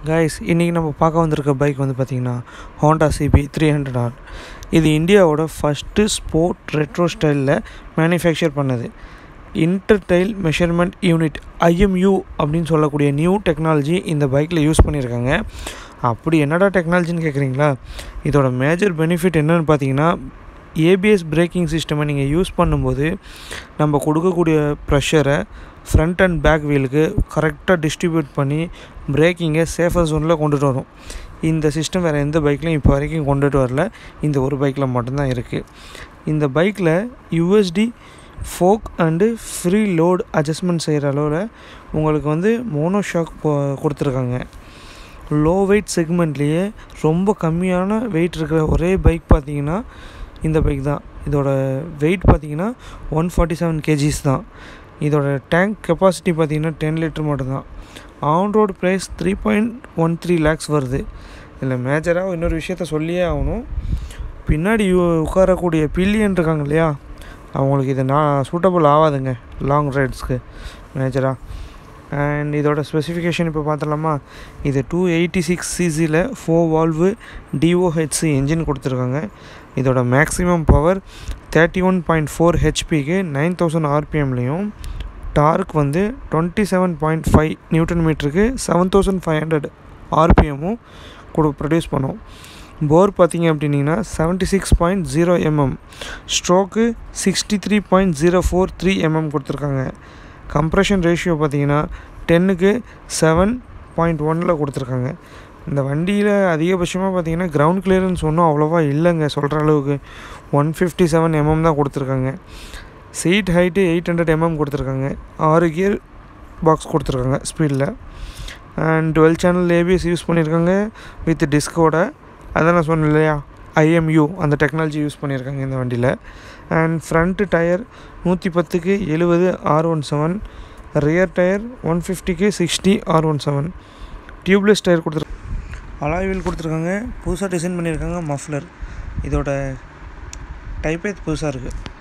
guys இன்றைக்கி நம்ம பார்க்க வந்திருக்க பைக் வந்து பார்த்திங்கன்னா Honda CB three hundred R இது இந்தியாவோட ஃபஸ்ட்டு ஸ்போர்ட் ரெட்ரோ ஸ்டைலில் மேனுஃபேக்சர் பண்ணது இன்டர்டைல் மெஷர்மெண்ட் யூனிட் ஐஎம்யூ அப்படின்னு சொல்லக்கூடிய நியூ டெக்னாலஜி இந்த பைக்கில் யூஸ் பண்ணியிருக்காங்க அப்படி என்னடா டெக்னாலஜின்னு கேட்குறீங்களா இதோட மேஜர் பெனிஃபிட் என்னென்னு பார்த்தீங்கன்னா ஏபிஎஸ் பிரேக்கிங் சிஸ்டமை நீங்கள் யூஸ் பண்ணும்போது நம்ம கொடுக்கக்கூடிய ப்ரெஷரை ஃப்ரண்ட் அண்ட் பேக் வீலுக்கு கரெக்டாக டிஸ்ட்ரிபியூட் பண்ணி பிரேக்கிங்கை சேஃபர் ஜோனில் கொண்டுட்டு வரும் இந்த சிஸ்டம் வேறு எந்த பைக்லையும் இப்போ வரைக்கும் கொண்டுட்டு வரல இந்த ஒரு பைக்கில் மட்டும்தான் இருக்குது இந்த பைக்கில் USD fork and preload adjustment செய்கிற அளவில் உங்களுக்கு வந்து மோனோ ஷாக் கொடுத்துருக்காங்க லோ வெயிட் செக்மெண்ட்லேயே ரொம்ப கம்மியான வெயிட் இருக்கிற ஒரே பைக் பார்த்தீங்கன்னா இந்த பைக் தான் இதோட வெயிட் பார்த்தீங்கன்னா ஒன் ஃபார்ட்டி செவன் கேஜிஸ் தான் இதோட டேங்க் கெப்பாசிட்டி பார்த்தீங்கன்னா டென் லிட்டர் மட்டும்தான் on road price three point one three lakhs வருது இதில் மேஜராக இன்னொரு விஷயத்த சொல்லியே ஆகணும் பின்னாடி உட்காரக்கூடிய பில்லியன் இருக்காங்க இல்லையா அவங்களுக்கு இது நான் சூட்டபுள் ஆகாதுங்க லாங் ரைட்ஸ்க்கு மேஜராக அண்ட் இதோட ஸ்பெசிஃபிகேஷன் இப்போ பார்த்துலாமா இது டூ எயிட்டி சிக்ஸ் சிசியில் ஃபோர் வால்வு டிஓஹெச்சி என்ஜின் கொடுத்துருக்காங்க இதோட maximum power thirty one point four ஹெச்பிக்கு நைன் தௌசண்ட் ஆர்பிஎம்லேயும் டார்க் வந்து twenty seven point five newton மீட்டருக்கு செவன் தௌசண்ட் ஃபைவ் ஹண்ட்ரட் ஆர்பிஎம்மும் கொடு ப்ரொடியூஸ் பண்ணும் போர் பார்த்தீங்க அப்படின்னிங்கன்னா seventy six point zero mm ஸ்ட்ரோக்கு sixty three point zero four three mm கொடுத்துருக்காங்க கம்ப்ரெஷன் ரேஷியோ பார்த்தீங்கன்னா டென்னுக்கு செவன் பாயிண்ட் ஒனில் கொடுத்துருக்காங்க இந்த வண்டியில் அதிகபட்சமாக பார்த்தீங்கன்னா கிரவுண்ட் கிளியரன்ஸ் ஒன்றும் அவ்வளோவா இல்லைங்க சொல்கிற அளவுக்கு ஒன் ஃபிஃப்டி செவன் எம்எம் தான் கொடுத்துருக்காங்க seat height eight hundred mm கொடுத்துருக்காங்க ஆறு கியர் பாக்ஸ் கொடுத்துருக்காங்க ஸ்பீடில் and dual channel ABS use பண்ணியிருக்காங்க வித் டிஸ்கோட அதான் நான் சொன்னேன் இல்லையா ஐஎம்யூ அந்த டெக்னாலஜி யூஸ் பண்ணியிருக்காங்க இந்த வண்டியில் அண்ட் ஃப்ரண்ட்டு டயர் நூற்றி பத்துக்கு எழுபது R one seven rear tyre one ஃபிஃப்டிக்கு sixty R one seven tubeless tyre கொடுத்துரு அலாய் வீல் கொடுத்துருக்காங்க புதுசாக டிசைன் பண்ணியிருக்காங்க மஃப்லர் இதோட டைப்பே புதுசாக இருக்குது